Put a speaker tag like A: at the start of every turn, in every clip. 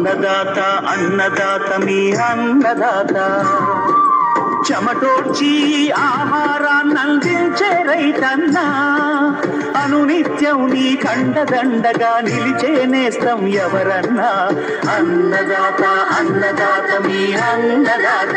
A: అన్నదాత అన్నదాత మీ అన్నదాత చెమటోడ్చి ఆహారాన్ని అందించే రైతన్నా అనునిత్యం నీ కండదండగా నిలిచే నేస్తం ఎవరన్నా అన్నదాత అన్నదాత మీ అన్నదాత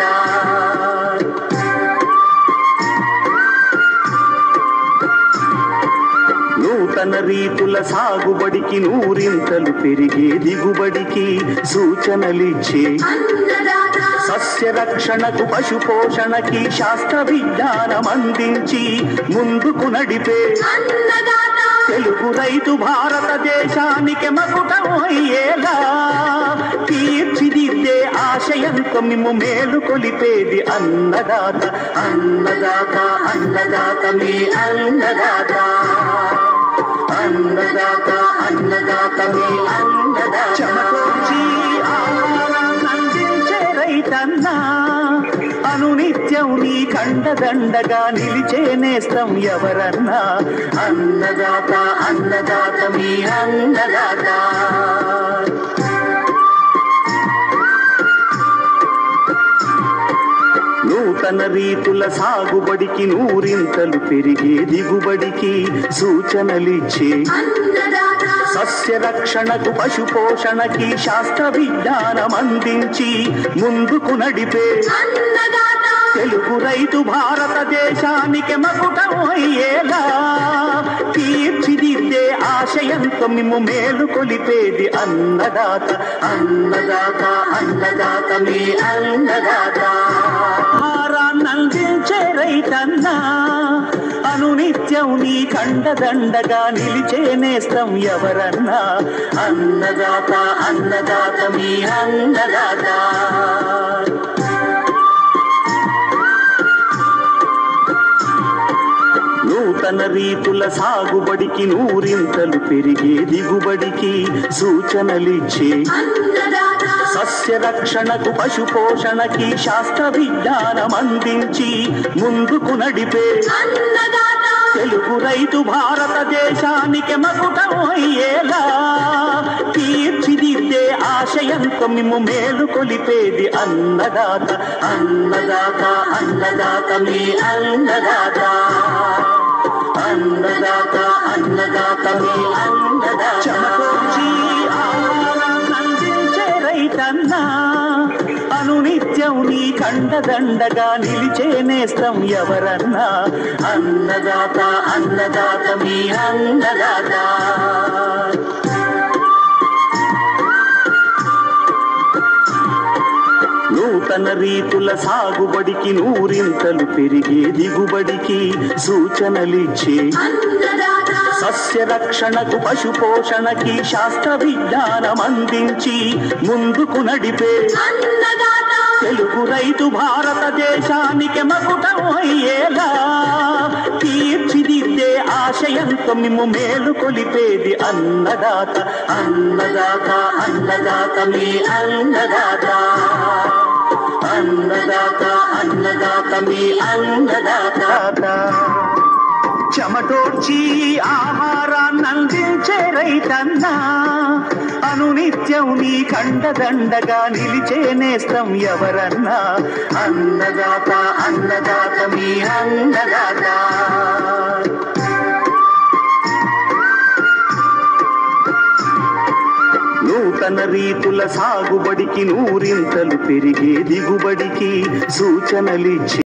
A: నూతన రీతుల సాగుబడికి నూరింతలు పెరిగే దిగుబడికి సూచనలిచ్చే సస్య రక్షణకు పశు పోషణకి శాస్త్ర విజ్ఞానం అందించి ముందుకు నడిపే తెలుగు రైతు భారతదేశానికి మకుటం అయ్యేలా తీర్చిదిద్దే ఆశయంతో మిమ్ము మేలు కొలిపేది అన్నదాత అన్నదాత అన్నదాత మీ అన్నదాత అన్నదాత అన్నదాత మీ అన్నదాత చెమటోచి ఆహారాన్ని అందించే రైతన్నా అనునిత్యం నీ కండదండగా నిలిచే నేస్తం ఎవరన్నా అన్నదాత అన్నదాత మీ అన్నదాత నూతన రీతుల సాగుబడికి నూరింతలు పెరిగే దిగుబడికి సూచనలిచ్చే సస్య రక్షణకు పశు పోషణకి శాస్త్ర విజ్ఞానం అందించి ముందుకు నడిపే తెలుగు రైతు భారతదేశానికి మకుటం అయ్యేలా తీర్చిదిద్దే ఆశయంతో మిమ్ము మేలు కొలిపేది అన్నదాత అన్నదాత అన్నదాత మీ అన్నదాత ఆహారాన్ని అందించే రైతన్నా అనునిత్యం నీ కండదండగా నిలిచే నేస్తం ఎవరన్నా అన్నదాత అన్నదాత మీ అన్నదాత నూతన రీతుల సాగుబడికి నూరింతలు పెరిగే దిగుబడికి సూచనలిచ్చే సస్య రక్షణకు పశు పోషణకి శాస్త్ర విజ్ఞానం అందించి ముందుకు నడిపే తెలుగు రైతు భారతదేశానికి మకుటం అయ్యేలా తీర్చిదిద్దే ఆశయంతో మిమ్ము మేలు కొలిపేది అన్నదాత అన్నదాత అన్నదాత మీ అన్నదాత అన్నదాత అన్నదాత మీ అన్నదాత చెమటోచి ఆహారాన్ని అందించే రైతన్నా అనునిత్యం నీ కండదండగా నిలిచే నేస్తం ఎవరన్నా అన్నదాత అన్నదాత మీ అన్నదాత నూతన రీతుల సాగుబడికి నూరింతలు పెరిగే దిగుబడికి సూచనలిచ్చే సస్య రక్షణకు పశు పోషణకి శాస్త్ర విజ్ఞానం అందించి ముందుకు నడిపే తెలుగు రైతు భారతదేశానికి మకుటం అయ్యేలా తీర్చిదిద్దే ఆశయంతో మిమ్ము మేలు కొలిపేది అన్నదాత అన్నదాత అన్నదాత మీ అన్నదాత అన్నదాత అన్నదాత మీ అన్నదాత చెమటోడ్చి ఆహారాన్ని అందించే రైతన్నా అనునిత్యం నీ కండదండగా నిలిచే నేస్తం ఎవరన్నా అన్నదాత అన్నదాత మీ అన్నదాత నూతన రీతుల సాగుబడికి నూరింతలు పెరిగే దిగుబడికి సూచనలిచ్చి